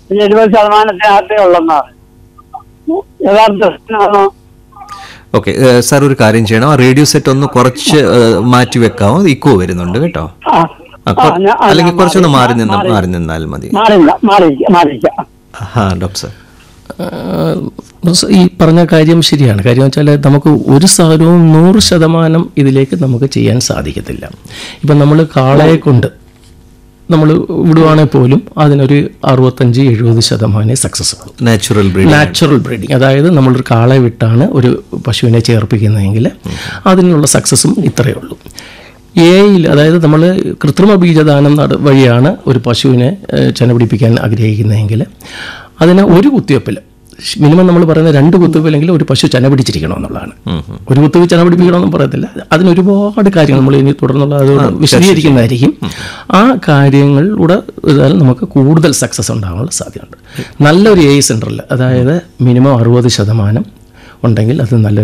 പിന്നെ എഴുപത് ശതമാനത്തിനകത്തേ ഉള്ളെന്നാണ് യഥാർത്ഥ ഓക്കെ സാർ ഒരു കാര്യം ചെയ്യണം ആ റേഡിയോ സെറ്റ് ഒന്ന് കുറച്ച് ഏഹ്, മാറ്റി വെക്കാമോ ഇക്കോ വരുന്നുണ്ട് കേട്ടോ ആ, ആ, കൊ- ആ, ഞാൻ- ആ, അല്ലെങ്കിൽ ഞാൻ കുറച്ചൊന്ന് മാറി മാറി- നിന്ന് മാറി- മാറി നിന്നാൽ മതി മാറില്ല മാറിയിരിക്കാം മാറിയിരിക്കാം ആ ഡോക്ടർ സാർ ആഹ് ഈ പറഞ്ഞ കാര്യം ശരിയാണ് കാര്യം വെച്ചാൽ നമുക്ക് ഒരു സാധനവും നൂറ് ശതമാനം ഇതിലേക്ക് നമുക്ക് ചെയ്യാൻ സാധിക്കത്തില്ല ഇപ്പം നമ്മൾ കാളയെ കൊണ്ട് നമ്മൾ വിടുവാണെങ്കിൽ പോലും അതിനൊരു അറുപത്തഞ്ച് എഴുപത് ശതമാനമേ സക്സസ് ഉള്ളൂ നാച്ചുറൽ ബ്രീഡ് നാച്ചുറൽ ബ്രീഡിങ് അതായത് നമ്മളൊരു കാളയെ വിട്ടാണ് ഒരു പശുവിനെ ചേർപ്പിക്കുന്നതെങ്കിൽ അതിനുള്ള സക്സസും ഇത്രയേ ഉള്ളൂ എയിൽ അതായത് നമ്മൾ കൃത്രിമ ബീജദാനം നട വഴിയാണ് ഒരു പശുവിനെ ഏഹ്, ചെന പിടിപ്പിക്കാൻ ആഗ്രഹിക്കുന്നതെങ്കിൽ അതിന് ഒരു കുത്തിവെപ്പിൽ മിനിമം നമ്മൾ പറയുന്ന രണ്ട് കുത്തിവെപ്പിലെങ്കിലും ഒരു പശു ചെന പിടിച്ചിരിക്കണം എന്നുള്ളതാണ് ഒരു കുത്തിവെപ്പ് ചെന പിടിപ്പിക്കണമെന്നും പറയത്തില്ല അതിന് ഒരുപാട് കാര്യങ്ങൾ നമ്മൾ ഇനി തുടർന്നുള്ള അതുകൊണ്ട് വിശദീകരിക്കുന്നതായിരിക്കും ആ കാര്യങ്ങളിലൂടെ ഇതാൽ നമുക്ക് കൂടുതൽ സക്സസ് ഉണ്ടാകാനുള്ള സാധ്യതയുണ്ട് നല്ലൊരു എ സെൻറ്ററിൽ അതായത് മിനിമം അറുപത് ശതമാനം ഉണ്ടെങ്കിൽ അത് നല്ലൊരു